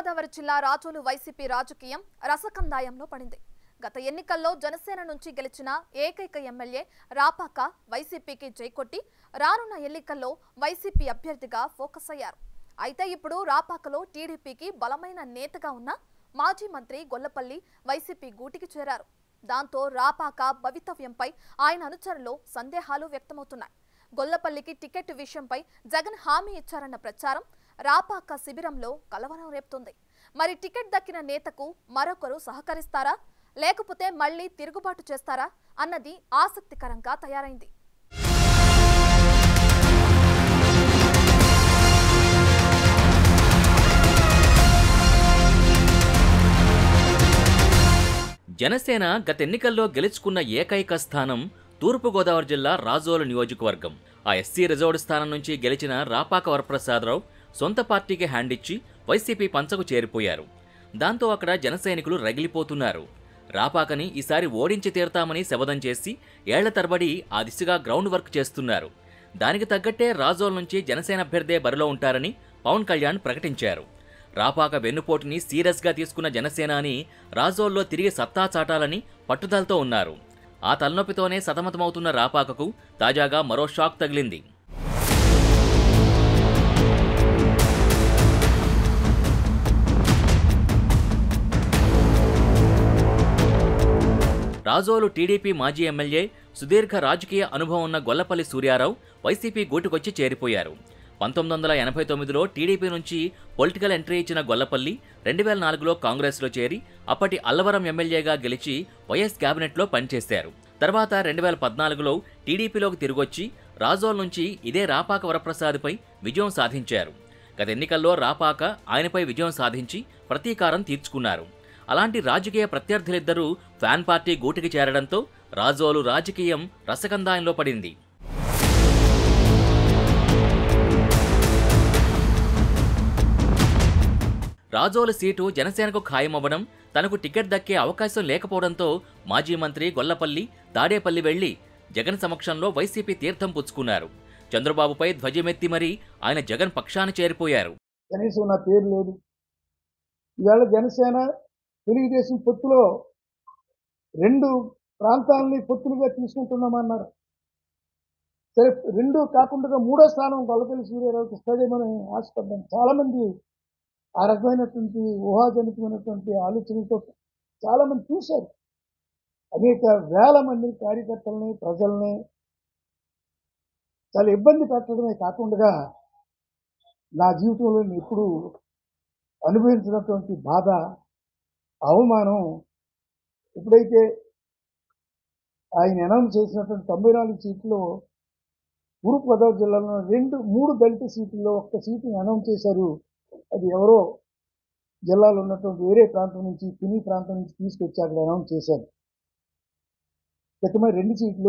తూర్పుగోదావరి జిల్లా రాజోలు వైసీపీ రాజకీయం రసకందాయంలో పడింది గత ఎన్నికల్లో జనసేన నుంచి గెలిచిన ఏకైక ఎమ్మెల్యే రాపాక వైసీపీకి జైకొట్టి రానున్న ఎన్నికల్లో వైసీపీ అభ్యర్థిగా ఫోకస్ అయ్యారు అయితే ఇప్పుడు రాపాకలో టీడీపీకి బలమైన నేతగా ఉన్న మాజీ మంత్రి గొల్లపల్లి వైసీపీ గూటికి చేరారు దాంతో రాపాక భవితవ్యంపై ఆయన అనుచరులు సందేహాలు వ్యక్తమవుతున్నాయి గొల్లపల్లికి టికెట్ విషయంపై జగన్ హామీ ఇచ్చారన్న ప్రచారం రాపాక శిబిరంలో కలవరం రేపుతుంది మరి టికెట్ దక్కిన నేతకు మరొకరు సహకరిస్తారా లేకపోతే మళ్ళీ తిరుగుబాటు చేస్తారా అన్నది ఆసక్తికరంగా తయారైంది జనసేన గత ఎన్నికల్లో గెలుచుకున్న ఏకైక స్థానం తూర్పుగోదావరి జిల్లా రాజోలు నియోజకవర్గం ఆ ఎస్సీ రిజర్వ్డ్ స్థానం నుంచి గెలిచిన రాపాక వరప్రసాదరావు సొంత పార్టీకి హ్యాండ్ ఇచ్చి వైసీపీ పంచకు చేరిపోయారు దాంతో అక్కడ జనసైనికులు రగిలిపోతున్నారు రాపాకని ఈసారి ఓడించి తీరతామని శబదం చేసి ఏళ్ల తరబడి ఆ దిశగా గ్రౌండ్ వర్క్ చేస్తున్నారు దానికి తగ్గట్టే రాజోల్ నుంచి జనసేన అభ్యర్థే బరిలో ఉంటారని పవన్ కళ్యాణ్ ప్రకటించారు రాపాక వెన్నుపోటుని సీరియస్గా తీసుకున్న జనసేనాని రాజోల్లో తిరిగి సత్తా చాటాలని పట్టుదలతో ఉన్నారు ఆ తలనొప్పితోనే సతమతమవుతున్న రాపాకకు తాజాగా మరో షాక్ తగిలింది రాజోలు టీడీపీ మాజీ ఎమ్మెల్యే సుదీర్ఘ రాజకీయ అనుభవం ఉన్న గొల్లపల్లి సూర్యారావు వైసీపీ గూటికొచ్చి చేరిపోయారు పంతొమ్మిది వందల ఎనభై తొమ్మిదిలో టీడీపీ నుంచి పొలిటికల్ ఎంట్రీ ఇచ్చిన గొల్లపల్లి రెండు వేల నాలుగులో కాంగ్రెస్లో చేరి అప్పటి అల్లవరం ఎమ్మెల్యేగా గెలిచి వైఎస్ కేబినెట్లో పనిచేశారు తర్వాత రెండు వేల పద్నాలుగులో టీడీపీలోకి తిరిగొచ్చి రాజోల్ నుంచి ఇదే రాపాక వరప్రసాద్పై విజయం సాధించారు గత ఎన్నికల్లో రాపాక ఆయనపై విజయం సాధించి ప్రతీకారం తీర్చుకున్నారు అలాంటి రాజకీయ ప్రత్యర్థులిద్దరూ ఫ్యాన్ పార్టీ గూటికి చేరడంతో రాజోలు రాజకీయం రసకందాయంలో పడింది రాజోలు సీటు జనసేనకు ఖాయమవ్వడం తనకు టికెట్ దక్కే అవకాశం లేకపోవడంతో మాజీ మంత్రి గొల్లపల్లి తాడేపల్లి వెళ్లి జగన్ సమక్షంలో వైసీపీ తీర్థం పుచ్చుకున్నారు చంద్రబాబుపై ధ్వజమెత్తి మరీ ఆయన జగన్ పక్షాన చేరిపోయారు కనీసం నా పేరు లేదు ఇవాళ జనసేన తెలుగుదేశం పొత్తులో రెండు ప్రాంతాలని పొత్తులుగా తీసుకుంటున్నామన్నారు సరే రెండు కాకుండా మూడో స్థానం గొల్లపల్లి సూర్యారావుకి ఇస్తాడేమని ఆశపడ్డాను చాలా మంది ఆ రకమైనటువంటి ఊహాజనితమైనటువంటి ఆలోచనలతో చాలా మంది చూశారు అనేక వేల మంది కార్యకర్తలని ప్రజల్ని చాలా ఇబ్బంది పెట్టడమే కాకుండా నా జీవితంలో నేను ఎప్పుడు అనుభవించినటువంటి బాధ అవమానం ఎప్పుడైతే ఆయన అనౌన్స్ చేసినటువంటి తొంభై నాలుగు సీట్లు తూర్పుగోదావరి జిల్లాలో రెండు మూడు దళిత సీట్లలో ఒక్క సీటుని అనౌన్స్ చేశారు అది ఎవరో జిల్లాలో ఉన్నటువంటి వేరే ప్రాంతం నుంచి తుని ప్రాంతం నుంచి తీసుకొచ్చి అక్కడ అనౌన్స్ చేశారు క్రితమే రెండు సీట్లు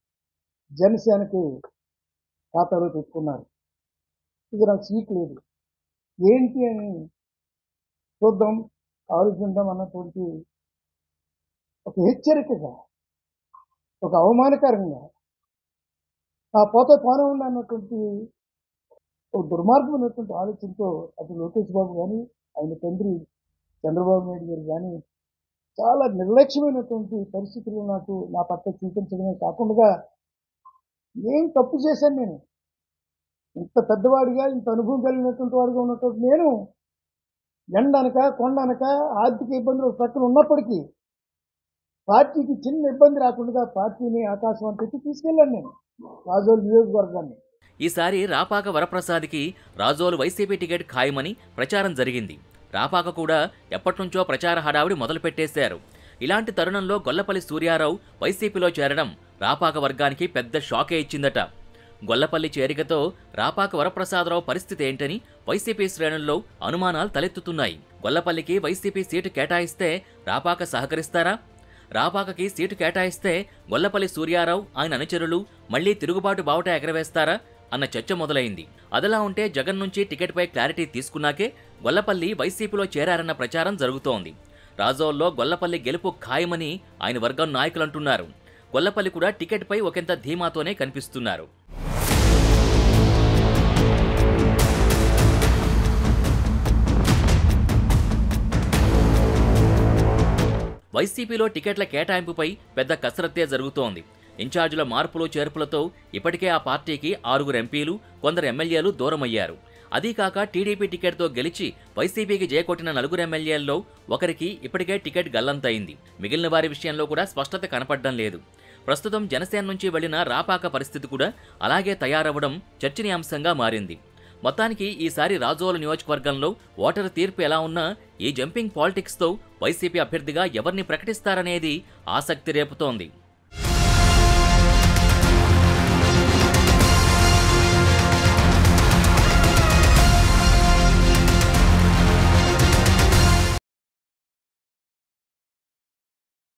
జనసేనకి ఖాతాలో పెట్టుకున్నారు ఇక నాకు సీట్ లేదు ఏంటి అని చూద్దాం ఆలోచిద్దాం అన్నటువంటి ఒక హెచ్చరికగా ఒక అవమానకరంగా ఆ పోతే పోనే ఉంది అన్నటువంటి ఒక దుర్మార్గమైనటువంటి ఆలోచనతో అటు లోకేష్ బాబు కానీ ఆయన తండ్రి చంద్రబాబు నాయుడు గారు కానీ చాలా నిర్లక్ష్యమైనటువంటి పరిస్థితులు నాకు నా పట్ల చూపించడమే కాకుండా ఏం తప్పు చేశాను నేను ఇంత పెద్దవాడిగా ఇంత అనుభవం కలిగినటువంటి వాడిగా ఉన్నటువంటి నేను ఎండనక కొండనక ఆర్థిక ఇబ్బందులు ఒక పక్కన ఉన్నప్పటికీ పార్టీకి చిన్న ఇబ్బంది రాకుండా పార్టీని ఆకాశం అంతటి తీసుకెళ్ళాను నేను రాజోలు నియోజకవర్గాన్ని ఈసారి రాపాక వరప్రసాద్కి రాజోలు వైసీపీ టికెట్ ఖాయమని ప్రచారం జరిగింది రాపాక కూడా ఎప్పటినుంచో ప్రచార హడావిడి మొదలుపెట్టేశారు ఇలాంటి తరుణంలో గొల్లపల్లి సూర్యారావు వైసీపీలో చేరడం రాపాక వర్గానికి పెద్ద షాకే ఇచ్చిందట గొల్లపల్లి చేరికతో రాపాక వరప్రసాదరావు పరిస్థితి ఏంటని వైసీపీ శ్రేణుల్లో అనుమానాలు తలెత్తుతున్నాయి గొల్లపల్లికి వైసీపీ సీటు కేటాయిస్తే రాపాక సహకరిస్తారా రాపాకకి సీటు కేటాయిస్తే గొల్లపల్లి సూర్యారావు ఆయన అనుచరులు మళ్లీ తిరుగుబాటు బావుట ఎగరవేస్తారా అన్న చర్చ మొదలైంది అదలా ఉంటే జగన్ నుంచి టికెట్పై క్లారిటీ తీసుకున్నాకే గొల్లపల్లి వైసీపీలో చేరారన్న ప్రచారం జరుగుతోంది రాజోల్లో గొల్లపల్లి గెలుపు ఖాయమని ఆయన వర్గం నాయకులు అంటున్నారు గొల్లపల్లి కూడా టికెట్పై ఒకంత ధీమాతోనే కనిపిస్తున్నారు వైసీపీలో టికెట్ల కేటాయింపుపై పెద్ద కసరత్తే జరుగుతోంది ఇన్ఛార్జీల మార్పులు చేర్పులతో ఇప్పటికే ఆ పార్టీకి ఆరుగురు ఎంపీలు కొందరు ఎమ్మెల్యేలు దూరమయ్యారు అదీకాక టీడీపీ టికెట్తో గెలిచి వైసీపీకి జయకొట్టిన నలుగురు ఎమ్మెల్యేల్లో ఒకరికి ఇప్పటికే టికెట్ గల్లంతైంది మిగిలిన వారి విషయంలో కూడా స్పష్టత కనపడడం లేదు ప్రస్తుతం జనసేన నుంచి వెళ్లిన రాపాక పరిస్థితి కూడా అలాగే తయారవ్వడం చర్చనీయాంశంగా మారింది మొత్తానికి ఈసారి రాజోల నియోజకవర్గంలో ఓటరు తీర్పు ఎలా ఉన్నా ఈ జంపింగ్ పాలిటిక్స్తో వైసీపీ అభ్యర్థిగా ఎవరిని ప్రకటిస్తారనేది ఆసక్తి రేపుతోంది